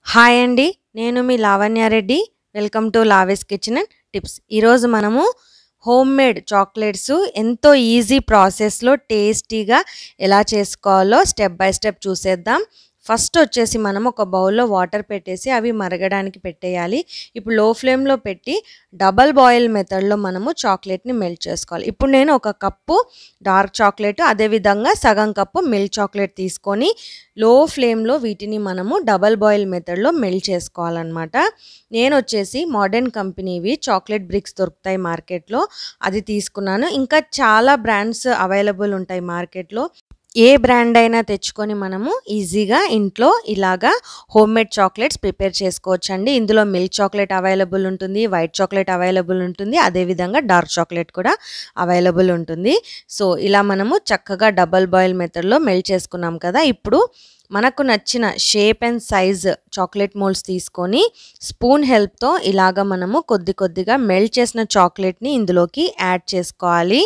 Hi అండి. నేను మీ Lavanya Reddy. Welcome to Lav's kitchen and tips. ఈరోజు మనము హోమ్‌మేడ్ చాక్లెట్స్ ఎంతో ఈజీ ప్రాసెస్‌లో టేస్టీగా ఎలా చేసుకోవాలో స్టెప్ బై స్టెప్ చూసేద్దాం. ఫస్ట్ వచ్చేసి మనం ఒక బౌల్‌లో వాటర్ పెట్టేసి అవి మరగడానికి పెట్టేయాలి. ఇప్పుడు లో ఫ్లేమ్‌లో పెట్టి డబుల్ బాయిల్ మెథడ్‌లో మనము చాక్లెట్‌ని మెల్ట్ చేసుకోవాలి. ఇప్పుడు నేను ఒక కప్పు డార్క్ చాక్లెట్ అదేవిధంగా సగం కప్పు మిల్క్ చాక్లెట్ తీసుకొని లో ఫ్లేమ్‌లో వీటిని మనము డబుల్ బాయిల్ మెథడ్‌లో మెల్ట్ చేసుకోవాలనమాట. నేనొచ్చేసి మోడర్న్ కంపెనీవి చాక్లెట్ బ్రిక్స్ దొరుకుతాయి మార్కెట్‌లో. అది తీసుకున్నాను. ఇంకా చాలా బ్రాండ్స్ అవైలబుల్ ఉంటాయి మార్కెట్‌లో. ఏ బ్రాండ్ అయినా తెచ్చుకొని మనము ఈజీగా ఇంట్లో ఇలాగా హోమ్‌మేడ్ చాక్లెట్స్ ప్రిపేర్ చేసుకోవచ్చండి. ఇందులో మిల్క్ చాక్లెట్ అవైలబుల్ ఉంటుంది. వైట్ చాక్లెట్ అవైలబుల్ ఉంటుంది. అదేవిధంగా డార్క్ చాక్లెట్ కూడా అవైలబుల్ ఉంటుంది. సో, ఇలా మనము చక్కగా డబుల్ బాయిల్ మెథడ్‌లో మెల్ట్ చేసుకున్నాం కదా! ఇప్పుడు మనకు నచ్చిన shape and size chocolate moulds తీసుకొని స్పూన్ హెల్ప్‌తో ఇలాగ మనము కొద్ది కొద్దిగా మెల్ట్ చేసిన చాక్లెట్‌ని ఇందులోకి యాడ్ చేసుకోవాలి.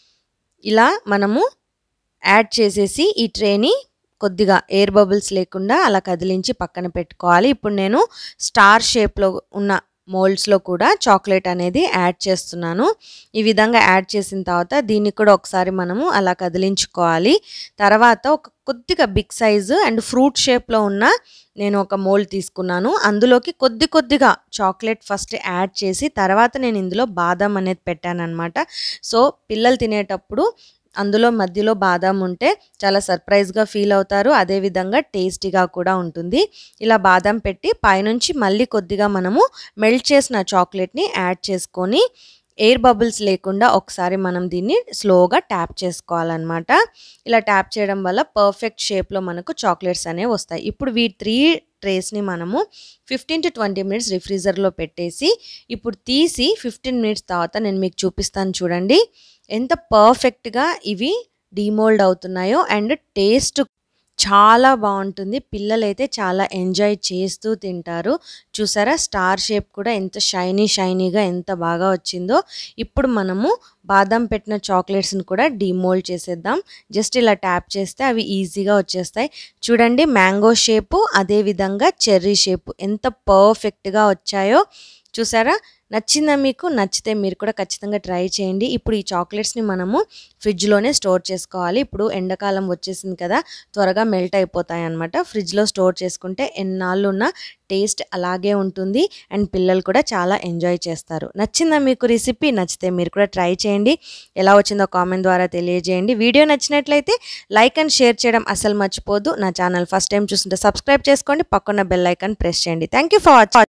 ఇలా మనము యాడ్ చేసేసి ఈ ట్రేని కొద్దిగా ఎయిర్ బబుల్స్ లేకుండా అలా కదిలించి పక్కన పెట్టుకోవాలి. ఇప్పుడు నేను స్టార్ షేప్‌లో ఉన్న మోల్డ్స్‌లో కూడా చాక్లెట్ అనేది యాడ్ చేస్తున్నాను. ఈ విధంగా యాడ్ చేసిన తర్వాత దీన్ని కూడా ఒకసారి మనము అలా కదిలించుకోవాలి. తర్వాత ఒక కొద్దిగా బిగ్ సైజు అండ్ ఫ్రూట్ షేప్‌లో ఉన్న నేను ఒక మోల్డ్ తీసుకున్నాను. అందులోకి కొద్ది కొద్దిగా చాక్లెట్ ఫస్ట్ యాడ్ చేసి తర్వాత నేను ఇందులో బాదం అనేది పెట్టాననమాట. సో, పిల్లలు తినేటప్పుడు అందులో మధ్యలో బాదాం ఉంటే చాలా సర్ప్రైజ్‌గా ఫీల్ అవుతారు. అదేవిధంగా టేస్టీగా కూడా ఉంటుంది. ఇలా బాదం పెట్టి పైనుంచి మళ్ళీ కొద్దిగా మనము మెల్ట్ చేసిన చాక్లెట్‌ని యాడ్ చేసుకొని ఎయిర్ బబుల్స్ లేకుండా ఒకసారి మనం దీన్ని స్లోగా ట్యాప్ చేసుకోవాలనమాట. ఇలా ట్యాప్ చేయడం వల్ల పర్ఫెక్ట్ షేప్‌లో మనకు చాక్లెట్స్ అనేవి వస్తాయి. ఇప్పుడు ఈ 3 ట్రేస్‌ని మనము 15-20 మినిట్స్ రిఫ్రిజర్‌లో పెట్టేసి ఇప్పుడు తీసి 15 మినిట్స్ తర్వాత నేను మీకు చూపిస్తాను చూడండి. ఎంత పర్ఫెక్ట్‌గా ఇవి డీమోల్డ్ అవుతున్నాయో అండ్ టేస్ట్ చాలా బావుంటుంది. పిల్లలైతే చాలా ఎంజాయ్ చేస్తూ తింటారు. చూసారా స్టార్ షేప్ కూడా ఎంత షైనీ షైనీగా ఎంత బాగా వచ్చిందో. ఇప్పుడు మనము బాదం పెట్టిన చాక్లెట్స్‌ని కూడా డీమోల్డ్ చేసేద్దాం. జస్ట్ ఇలా ట్యాప్ చేస్తే అవి ఈజీగా వచ్చేస్తాయి. చూడండి మ్యాంగో షేపు అదేవిధంగా చెర్రీ షేపు ఎంత పర్ఫెక్ట్‌గా వచ్చాయో చూసారా? నచ్చిందా మీకు? నచ్చితే మీరు కూడా ఖచ్చితంగా ట్రై చేయండి. ఇప్పుడు ఈ చాక్లెట్స్‌ని మనము ఫ్రిడ్జ్‌లోనే స్టోర్ చేసుకోవాలి. ఇప్పుడు ఎండాకాలం వచ్చేసింది కదా! త్వరగా మెల్ట్ అయిపోతాయన్నమాట. ఫ్రిడ్జ్‌లో స్టోర్ చేసుకుంటే ఎన్నాళ్ళున్నా టేస్ట్ అలాగే ఉంటుంది. అండ్ పిల్లలు కూడా చాలా ఎంజాయ్ చేస్తారు. నచ్చిందా మీకు రెసిపీ? నచ్చితే మీరు కూడా ట్రై చేయండి. ఎలా వచ్చిందో కామెంట్ ద్వారా తెలియజేయండి. వీడియో నచ్చినట్లయితే లైక్ అండ్ షేర్ చేయడం అస్సలు మర్చిపోవద్దు. నా ఛానల్ ఫస్ట్ టైమ్ చూస్తుంటే సబ్స్క్రైబ్ చేసుకోండి. పక్కన బెల్ ఐకాన్ ప్రెస్ చేయండి. Thank you for watching.